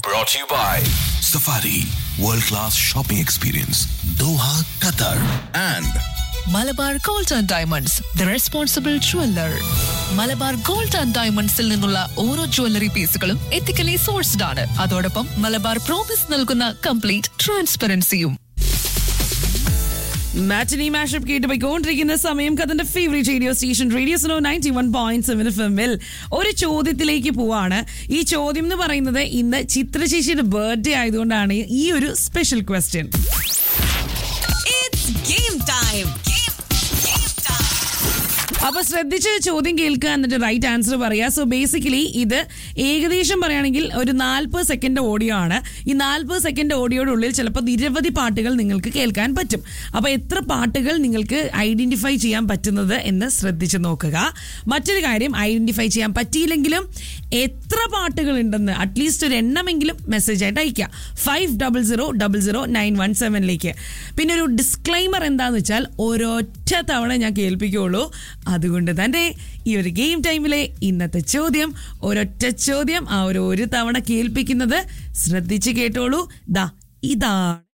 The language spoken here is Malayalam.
Brought to you by Safari World Class Shopping Experience Doha, Qatar and Malabar gold and diamonds the responsible jeweller Malabar gold and ഡയമണ്ട്സിൽ നിന്നുള്ള ഓരോ ജ്വല്ലറി പീസുകളും എത്തിക്കലി സോഴ്സ്ഡ് ആണ് അതോടൊപ്പം മലബാർ പ്രോമിസ് നൽകുന്ന കംപ്ലീറ്റ് ട്രാൻസ്പെറൻസിയും മാറ്റിനി മാഷപ്പ് കേട്ട് പോയിക്കൊണ്ടിരിക്കുന്ന സമയം കഥന്റെ favourite radio station radio snow ninety one point seven ഫിമിൽ ഒരു ചോദ്യത്തിലേക്ക് പോവാണ് ഈ ചോദ്യം എന്ന് പറയുന്നത് ഇന്ന് ചിത്രചേച്ചിയുടെ ബർത്ത്ഡേ ആയതുകൊണ്ടാണ് ഈ ഒരു special question It's game time. Game, game time. അപ്പൊ ശ്രദ്ധിച്ച് ചോദ്യം കേൾക്കുക എന്നിട്ട് റൈറ്റ് ആൻസർ പറയാ സോ ബേസിക്കലി ഇത് ഏകദേശം പറയുകയാണെങ്കിൽ ഒരു നാൽപ്പത് സെക്കൻഡ് ഓഡിയോ ആണ് ഈ നാൽപ്പത് സെക്കൻഡ് ഓഡിയോയുടെ ഉള്ളിൽ ചിലപ്പോൾ നിരവധി പാട്ടുകൾ നിങ്ങൾക്ക് കേൾക്കാൻ പറ്റും അപ്പൊ എത്ര പാട്ടുകൾ നിങ്ങൾക്ക് ഐഡന്റിഫൈ ചെയ്യാൻ പറ്റുന്നത് എന്ന് ശ്രദ്ധിച്ച് നോക്കുക മറ്റൊരു കാര്യം ഐഡന്റിഫൈ ചെയ്യാൻ പറ്റിയില്ലെങ്കിലും എത്ര പാട്ടുകൾ ഉണ്ടെന്ന് അറ്റ്ലീസ്റ്റ് ഒരു എണ്ണമെങ്കിലും മെസ്സേജ് ആയിട്ട് അയക്കുക five double zero double zero nine one സെവനിലേക്ക് പിന്നെ ഒരു ഡിസ്ക്ലൈമർ എന്താന്ന് വെച്ചാൽ ഒരൊറ്റ തവണ ഞാൻ കേൾപ്പിക്കുള്ളൂ അതുകൊണ്ട് തന്നെ ഈ ഒരു ഗെയിം ടൈമിലെ ഇന്നത്തെ ചോദ്യം ഒരൊറ്റ ചോദ്യം ആ ഒരു ഒരു തവണ കേൾപ്പിക്കുന്നത് ശ്രദ്ധിച്ച് കേട്ടോളൂ ദാ ഇതാണ്